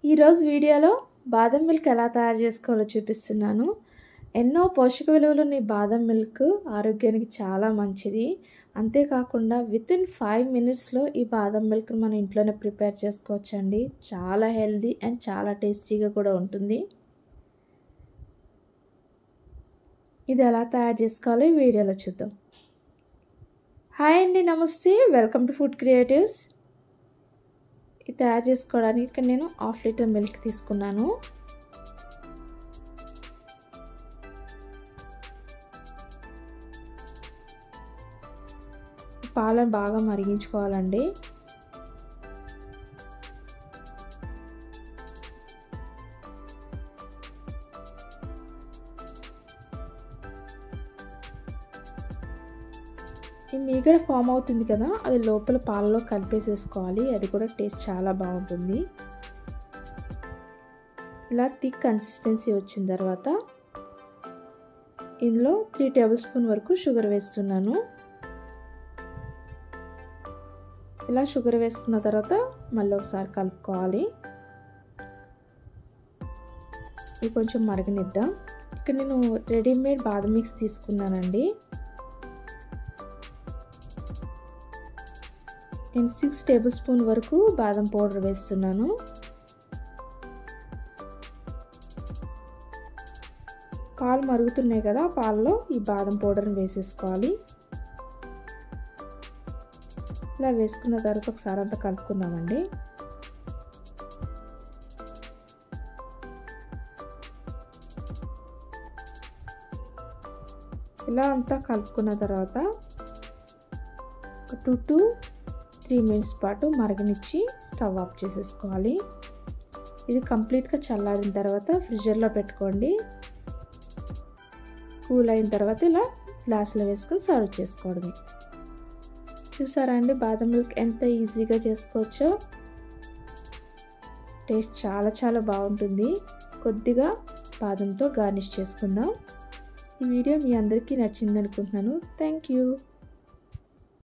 ఈరోజు వీడియోలో బాదం మిల్క్ ఎలా తయారు చేసుకోవాలో చూపిస్తున్నాను ఎన్నో పోషక విలువలు ఉన్న ఈ బాదం మిల్క్ ఆరోగ్యానికి చాలా మంచిది అంతేకాకుండా విత్ ఇన్ ఫైవ్ మినిట్స్లో ఈ బాదం మిల్క్ మనం ఇంట్లోనే ప్రిపేర్ చేసుకోవచ్చండి చాలా హెల్దీ అండ్ చాలా టేస్టీగా కూడా ఉంటుంది ఇది ఎలా తయారు చేసుకోవాలో ఈ వీడియోలో చూద్దాం హాయ్ అండి నమస్తే వెల్కమ్ టు ఫుడ్ క్రియేటివ్స్ ఇది తయారు చేసుకోవడానికి ఇక్కడ నేను హాఫ్ లీటర్ మిల్క్ తీసుకున్నాను పాలను బాగా మరిగించుకోవాలండి ఈ మీగడ ఫామ్ అవుతుంది కదా అది లోపల పాలలో కలిపేసేసుకోవాలి అది కూడా టేస్ట్ చాలా బాగుంటుంది ఇలా థిక్ కన్సిస్టెన్సీ వచ్చిన తర్వాత ఇందులో త్రీ టేబుల్ స్పూన్ వరకు షుగర్ వేస్తున్నాను ఇలా షుగర్ వేసుకున్న తర్వాత మళ్ళీ ఒకసారి కలుపుకోవాలి ఇది కొంచెం మరగనిద్దాం ఇక్కడ నేను రెడీమేడ్ బాదం మిక్స్ తీసుకున్నానండి నేను సిక్స్ టేబుల్ స్పూన్ వరకు బాదం పౌడర్ వేస్తున్నాను పాలు మరుగుతున్నాయి కదా పాలలో ఈ బాదం పౌడర్ని వేసేసుకోవాలి ఇలా వేసుకున్న తర్వాత ఒకసారి అంతా కలుపుకుందామండి ఇలా అంతా కలుపుకున్న తర్వాత ఒక టూ టు త్రీ మినిట్స్ పాటు మరగనిచ్చి స్టవ్ ఆఫ్ చేసేసుకోవాలి ఇది కంప్లీట్గా చల్లారిన తర్వాత ఫ్రిడ్జర్లో పెట్టుకోండి కూల్ అయిన తర్వాత ఇలా గ్లాసులో వేసుకొని సర్వ్ చేసుకోవడమే చూసారా అండి బాదం మిల్క్ ఎంత ఈజీగా చేసుకోవచ్చో టేస్ట్ చాలా చాలా బాగుంటుంది కొద్దిగా బాదంతో గార్నిష్ చేసుకుందాం ఈ వీడియో మీ అందరికీ నచ్చింది అనుకుంటున్నాను థ్యాంక్ యూ